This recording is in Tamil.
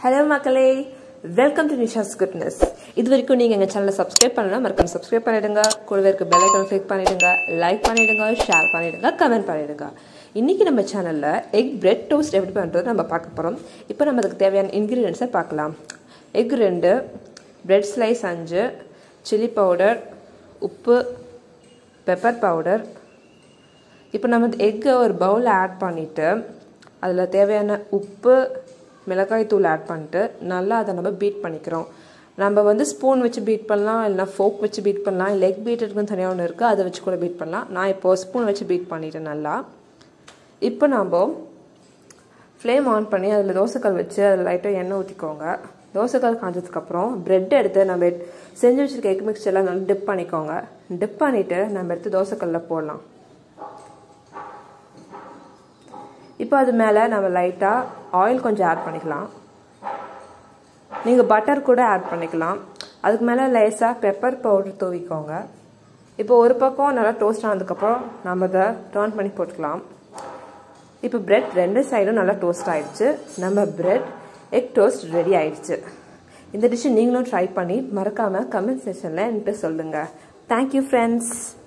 ஹலோ மக்களே வெல்கம் டு நிஷாஸ் குட்னஸ் இது வரைக்கும் நீங்கள் எங்கள் சேனலை சப்ஸ்கிரைப் பண்ணலாம் மறக்காம சப்ஸ்கிரைப் பண்ணிடுங்க கூடவே இருக்க பெல் ஐக்கன் கிளிக் பண்ணிடுங்க லைக் பண்ணிடுங்க ஷேர் பண்ணிடுங்க கமெண்ட் பண்ணிடுங்க இன்னைக்கு நம்ம சேனலில் எக் பிரெட் டோஸ்ட் எப்படி பண்ணுறது நம்ம பார்க்க போகிறோம் இப்போ நம்ம அதுக்கு தேவையான இன்க்ரீடியன்ஸை பார்க்கலாம் எக் ரெண்டு பிரெட் ஸ்லைஸ் அஞ்சு சில்லி பவுடர் உப்பு பெப்பர் பவுடர் இப்போ நம்ம எக்கை ஒரு பவுலில் ஆட் பண்ணிவிட்டு அதில் தேவையான உப்பு மிளகாய் தூள் ஆட் பண்ணிட்டு நல்லா அதை நம்ம பீட் பண்ணிக்கிறோம் நம்ம வந்து ஸ்பூன் வச்சு பீட் பண்ணலாம் இல்லைனா ஃபோக் வச்சு பீட் பண்ணலாம் இல்லை எக் பீட்டருக்குன்னு தனியாக ஒன்று இருக்குது அதை வச்சு கூட பீட் பண்ணலாம் நான் இப்போது ஸ்பூன் வச்சு பீட் பண்ணிட்டேன் நல்லா இப்போ நம்ம ஃப்ளேம் ஆன் பண்ணி அதில் தோசைக்கல் வச்சு அதில் லைட்டாக எண்ணெய் ஊற்றிக்கோங்க தோசைக்கல் காஞ்சதுக்கப்புறம் ப்ரெட் எடுத்து நம்ம செஞ்சு வச்சுருக்க எக் மிக்சர்லாம் நல்லா டிப் பண்ணிக்கோங்க டிப் பண்ணிவிட்டு நம்ம எடுத்து தோசைக்கல்லில் போடலாம் இப்போ அது மேலே நம்ம லைட்டாக ஆயில் கொஞ்சம் ஆட் பண்ணிக்கலாம் நீங்கள் பட்டர் கூட ஆட் பண்ணிக்கலாம் அதுக்கு மேலே லேஸாக பெப்பர் பவுடர் தூவிக்கோங்க இப்போ ஒரு பக்கம் நல்லா டோஸ்ட் ஆனதுக்கப்புறம் நம்ம அதை டர்ன் பண்ணி போட்டுக்கலாம் இப்போ பிரெட் ரெண்டு சைடும் நல்லா டோஸ்ட் ஆயிடுச்சு நம்ம பிரெட் எக் டோஸ்ட் ரெடி ஆயிடுச்சு இந்த டிஷ்ஷை நீங்களும் ட்ரை பண்ணி மறக்காமல் கமெண்ட் செக்ஷனில் என்கிட்ட சொல்லுங்கள் தேங்க்யூ ஃப்ரெண்ட்ஸ்